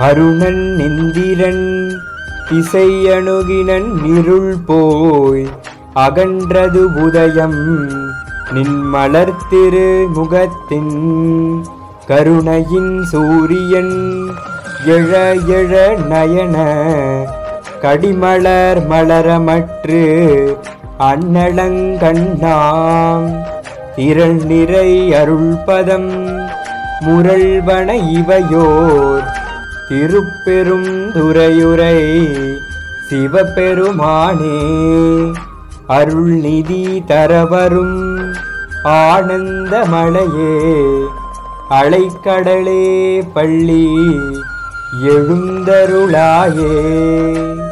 அருணன் இந்திரன் திசை அணுகினன் இருள் போய் அகன்றது உதயம் நின் மலர்த்திரு முகத்தின் கருணையின் சூரியன் எழ எழ நயன கடிமலர் மலரமற்று அன்னளங்கண்ணாம் திரள் நிறை அருள்பதம் முரள்வன இவையோர் திருப்பெரும் துறையுரை சிவபெருமானே அருள்நிதி தரவரும் ஆனந்த மலையே அலைக்கடலே பள்ளி எழுந்தருளாயே